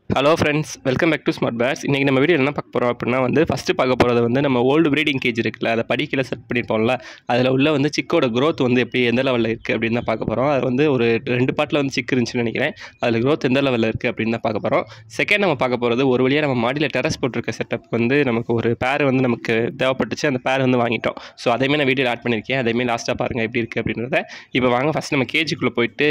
hello friends welcome back to smart pairs இன்றைக்கி நம்ம video என்ன பார்க்க போகிறோம் அப்படின்னா வந்து ஃபஸ்ட்டு பார்க்க போகிறது வந்து நம்ம ஓல்டு ப்ரீடிங் கேஜ் இருக்குல்ல அதை படிக்கல செட் பண்ணியிருப்போம்ல அதில் உள்ள வந்து சிக்கோட growth வந்து எப்படி எந்த லெவலில் இருக்குது அப்படின்னு தான் பார்க்க போகிறோம் அது வந்து ஒரு ரெண்டு பாட்டில் வந்து சிக்கு இருந்துச்சுன்னு நினைக்கிறேன் அதில் growth எந்த லெவலில் இருக்குது அப்படின்னு தான் பார்க்க போகிறோம் செகண்ட் நம்ம பார்க்க போகிறது ஒரு வழியாக நம்ம மாடியில் டெரஸ் போட்டிருக்க செட்டப் வந்து நமக்கு ஒரு பேர் வந்து நமக்கு தேவைப்பட்டுச்சு அந்த பேர் வந்து வாங்கிட்டோம் ஸோ அதேமாதிரி நான் வீடியோ ஆட் பண்ணியிருக்கேன் அதேமாதிரி லாஸ்ட்டாக பாருங்கள் எப்படி இருக்குது அப்படின்றத இப்போ வாங்க ஃபஸ்ட் நம்ம கேஜுக்குள்ளே போயிட்டு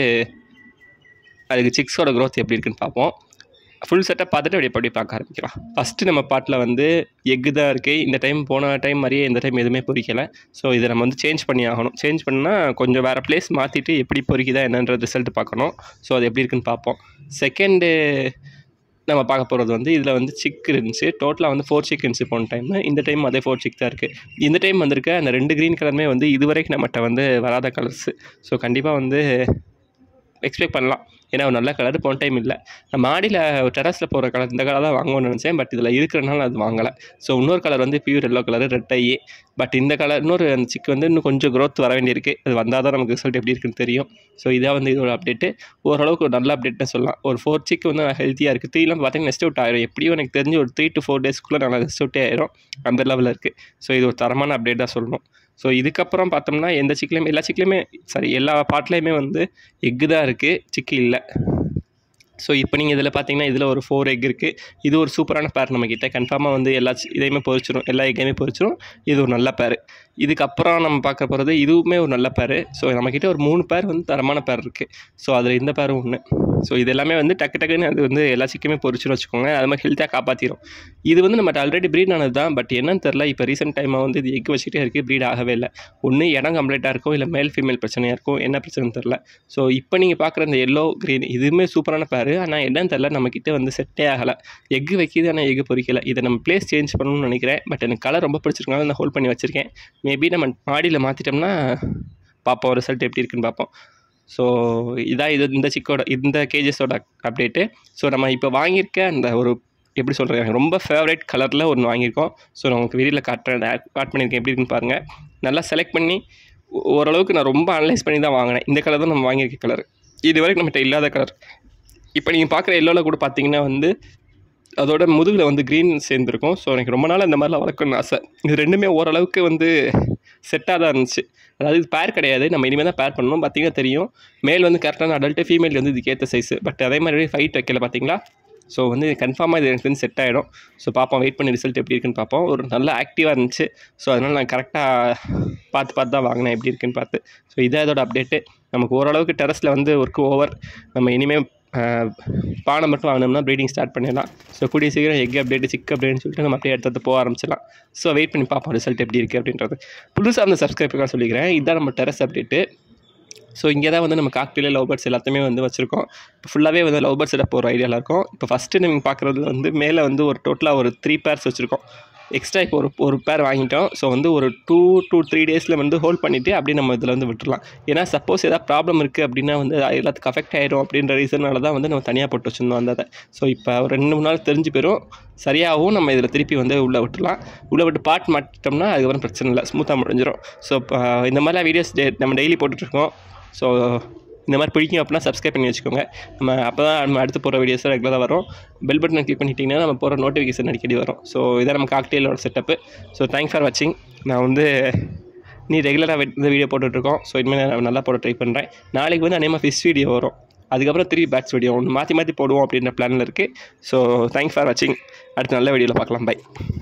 அதுக்கு சிக்ஸோட growth எப்படி இருக்குன்னு பார்ப்போம் ஃபுல் செட்டப் பார்த்துட்டு அப்படியே அப்படி பார்க்க ஆரம்பிக்கலாம் ஃபஸ்ட்டு நம்ம பாட்டில் வந்து எக்கு தான் இருக்குது இந்த டைம் போன டைம் மாதிரியே இந்த டைம் எதுவுமே பொரிக்கலை ஸோ இதை நம்ம வந்து சேஞ்ச் பண்ணி ஆகணும் சேஞ்ச் பண்ணால் கொஞ்சம் வேறு பிளேஸ் மாற்றிட்டு எப்படி பொரிக்குதா என்னன்ற ரிசல்ட் பார்க்கணும் ஸோ அது எப்படி இருக்குன்னு பார்ப்போம் செகண்டு நம்ம பார்க்க போகிறது வந்து இதில் வந்து சிக் இருந்துச்சு டோட்டலாக வந்து ஃபோர் சிக் இருந்துச்சு போன டைம் இந்த டைம் அதே ஃபோர் சிக் தான் இருக்குது இந்த டைம் வந்திருக்க அந்த ரெண்டு க்ரீன் கலருமே வந்து இது வரைக்கும் நம்மகிட்ட வந்து வராத கலர்ஸு ஸோ கண்டிப்பாக வந்து எக்ஸ்பெக்ட் பண்ணலாம் ஏன்னா ஒரு நல்ல கலர் போன டைம் இல்லை நான் மாடியில் டெரஸில் போகிற கலர் இந்த கலர் தான் வாங்கணும்னு நினச்சேன் பட் இதில் இருக்கிறனால அது வாங்கலை ஸோ இன்னொரு கலர் வந்து pure yellow colour red eye but இந்த கலர் இன்னொரு அந்த சிக் வந்து இன்னும் கொஞ்சம் growth வர வேண்டியிருக்கு அது வந்தால் தான் நமக்கு ரிசல்ட் எப்படி இருக்குன்னு தெரியும் ஸோ இதான் வந்து இதோட அப்டேட்டு ஓரளவுக்கு ஒரு நல்ல அப்டேட்னு சொல்லலாம் ஒரு ஃபோர் சிக் வந்து ஹெல்த்தியாக இருக்குது த்ரீலாம் பார்த்தீங்கன்னா நெக்ஸ்ட் அவுட் ஆயிரும் எப்படியும் எனக்கு தெரிஞ்சு ஒரு த்ரீ டு ஃபோர் டேஸ்க்குள்ளே நல்லா நெக்ஸ்ட் அவுட்டே ஆயிரும் அந்த லெவலில் இருக்குது ஸோ இது ஒரு தரமான அப்டேட் தான் சொல்லணும் ஸோ இதுக்கப்புறம் பார்த்தோம்னா எந்த சிக்லையுமே எல்லா சிக்லையுமே சாரி எல்லா பாட்லேயுமே வந்து எக்கு தான் இருக்குது சிக்கு இல்லை ஸோ இப்போ நீங்கள் இதில் பார்த்தீங்கன்னா இதில் ஒரு ஃபோர் எக் இருக்குது இது ஒரு சூப்பரான பேர் நம்மக்கிட்ட கன்ஃபார்மாக வந்து எல்லா சி- இதையுமே பொரிச்சிரும் எல்லா எக்கையுமே பொரிச்சிரும் இது ஒரு நல்ல பேர் இதுக்கப்புறம் நம்ம பார்க்க போகிறது இதுவுமே ஒரு நல்ல பேர் ஸோ நம்மக்கிட்ட ஒரு மூணு பேர் வந்து தரமான பேர் இருக்குது ஸோ அதில் இந்த பேரும் ஒன்று ஸோ இது எல்லாமே வந்து டக்கு டக்குன்னு அது வந்து எல்லா சிக்குமே பொரிச்சிரும் வச்சுக்கோங்க அது மாதிரி ஹெல்த்தாக காப்பாற்றிடும் இது வந்து நம்ம ஆல்ரெடி ப்ரீட் ஆனது தான் பட் என்னன்னு தெரில இப்போ ரீசெண்ட் டைமாக வந்து இது எக் வச்சுட்டே இருக்குது ப்ரீட் ஆகவே இல்லை ஒன்று இடம் கம்ப்ளீட்டாக இருக்கும் இல்லை மேல் ஃபீமேல் பிரச்சனையாக இருக்கும் என்ன பிரச்சனைன்னு தெரில ஸோ இப்போ நீங்கள் பார்க்குற இந்த எல்லோ க்ரீன் இதுவுமே சூப்பரான பேர் ஆனால் என்னன்னு தெரில நம்மக்கிட்ட வந்து செட்டே ஆகலை எக்கு வைக்கிது ஆனால் எக்கு பொரிக்கல இதை நம்ம பிளேஸ் சேஞ்ச் பண்ணணும்னு நினைக்கிறேன் பட் எனக்கு கலர் ரொம்ப பிடிச்சிருக்கனால நான் ஹோல்ட் பண்ணி வச்சுருக்கேன் மேபி நம்ம மாடியில் மாற்றிட்டோம்னா பார்ப்போம் ரிசல்ட் எப்படி இருக்குன்னு பார்ப்போம் ஸோ இதான் இது இந்த சிக்கோட இந்த கேஜஸோட அப்டேட்டு ஸோ நம்ம இப்போ வாங்கியிருக்க அந்த ஒரு எப்படி சொல்கிறேன் ரொம்ப ஃபேவரட் கலரில் ஒன்று வாங்கியிருக்கோம் ஸோ நான் உங்களுக்கு வீடியோவில் காட்டுறேன் ஆட் பண்ணியிருக்கேன் எப்படி இருக்குன்னு பாருங்கள் நல்லா செலக்ட் பண்ணி ஓ- ஓரளவுக்கு நான் ரொம்ப அனலைஸ் பண்ணி தான் வாங்கினேன் இந்த கலர் தான் நம்ம வாங்கியிருக்க கலர் இது வரைக்கும் நம்மகிட்ட இல்லாத கலர் இப்போ நீங்கள் பார்க்குற எல்லோவில் கூட பார்த்தீங்கன்னா வந்து அதோட முதுகில் வந்து க்ரீன் சேர்ந்துருக்கும் ஸோ எனக்கு ரொம்ப நாள் இந்த மாதிரிலாம் வளர்க்கணும்னு ஆசை இது ரெண்டுமே ஓரளவுக்கு வந்து செட்டாக தான் இருந்துச்சு அதாவது இது பேர் கிடையாது நம்ம இனிமேல் தான் பேர் பண்ணணும் பார்த்தீங்கன்னா தெரியும் மேல் வந்து கரெக்டான அடல்ட்டு ஃபீமேல் வந்து இதுக்கேற்ற சைஸு பட் அதே மாதிரி ஃபைட் வைக்கல பார்த்தீங்களா ஸோ வந்து கன்ஃபார்மாக இது எனக்கு செட் ஆகிடும் ஸோ பார்ப்போம் வெயிட் பண்ணி ரிசல்ட் எப்படி இருக்குன்னு பார்ப்போம் ஒரு நல்ல ஆக்டிவாக இருந்துச்சு ஸோ அதனால் நான் கரெக்டாக பார்த்து பார்த்து தான் வாங்கினேன் எப்படி இருக்குன்னு பார்த்து ஸோ இதான் இதோட அப்டேட்டு நமக்கு ஓரளவுக்கு டெரஸில் வந்து ஒர்க் ஓவர் நம்ம இனிமேல் பானை மட்டும் வாங்கினோம்னா ப்ரீடிங் ஸ்டார்ட் பண்ணிடலாம் ஸோ கூடிய சீக்கிரம் எக் அப்டேட் சிக் அப்டேட்னு சொல்லிட்டு நம்ம அப்படியே எடுத்து போக ஆரம்பிச்சிடலாம் ஸோ வெயிட் பண்ணி பார்ப்போம் ரிசல்ட் எப்படி இருக்குது அப்படின்றது புதுசாக அந்த சப்ஸ்கிரைபருக்காக சொல்லிக்கிறேன் இதுதான் நம்ம டெரஸ் அப்டேட்டு ஸோ இங்கே தான் வந்து நம்ம காக்டெயில் லவ் பேர்ட்ஸ் எல்லாத்தையுமே வந்து வச்சுருக்கோம் இப்போ ஃபுல்லாகவே வந்து லவ் பேர்ட்ஸ் செட்டப் போகிற ஐடியாவில் இருக்கும் இப்போ ஃபஸ்ட்டு நீங்கள் பார்க்குறது வந்து மேலே வந்து ஒரு டோட்டலாக ஒரு த்ரீ பேர்ஸ் வச்சுருக்கோம் எக்ஸ்ட்ரா இப்போ ஒரு ஒரு பேர் வாங்கிட்டோம் ஸோ வந்து ஒரு டூ டூ த்ரீ டேஸில் வந்து ஹோல்ட் பண்ணிவிட்டு அப்படியே நம்ம இதில் வந்து விட்டுறலாம் ஏன்னா சப்போஸ் ஏதாவது ப்ராப்ளம் இருக்குது அப்படின்னா வந்து அது எல்லாத்துக்கும் அஃபெக்ட் ஆயிடும் அப்படின்ற ரீசனால தான் வந்து நம்ம தனியாக போட்டு வச்சுருந்தோம் அந்த அதை ஸோ இப்போ ஒரு ரெண்டு மூணு நாள் தெரிஞ்சு போயிடும் சரியாகவும் நம்ம இதில் திருப்பி வந்து உள்ளே விட்டுலாம் உள்ளே விட்டு பாட் மாட்டிட்டோம்னா அதுக்கப்புறம் பிரச்சனை இல்லை ஸ்மூத்தாக முடிஞ்சிடும் ஸோ இப்போ இந்த மாதிரிலாம் வீடியோஸ் நம்ம டெய்லி போட்டுட்ருக்கோம் ஸோ இந்த மாதிரி பிடிக்கும் அப்படின்னா சப்ஸ்கிரைப் பண்ணி வச்சுக்கோங்க நம்ம அப்போ தான் நம்ம அடுத்து போகிற வீடியோஸ் ரெகுலராக வரும் பெல் பட்டனை கிளிக் பண்ணிட்டீங்கன்னா நம்ம போகிற நோட்டிஃபிகேஷன் அடிக்கடி வரும் ஸோ இதான் நம்ம காக்டெயிலோட செட்டப்பு ஸோ தேங்க்ஸ் ஃபார் வாட்சிங் நான் வந்து நீ ரெகுலராக இந்த வீடியோ போட்டுட்ருக்கோம் ஸோ இனிமேல் நான் நல்லா போட ட்ரை பண்ணுறேன் நாளைக்கு வந்து அநேகமாக ஃபிஷ் வீடியோ வரும் அதுக்கப்புறம் திருப்பி பேட்ச் வீடியோ ஒன்று மாற்றி மாற்றி போடுவோம் அப்படின்ற பிளானில் இருக்குது ஸோ தேங்க்ஸ் ஃபார் வாட்சிங் அடுத்த நல்ல வீடியோவில் பார்க்கலாம் பை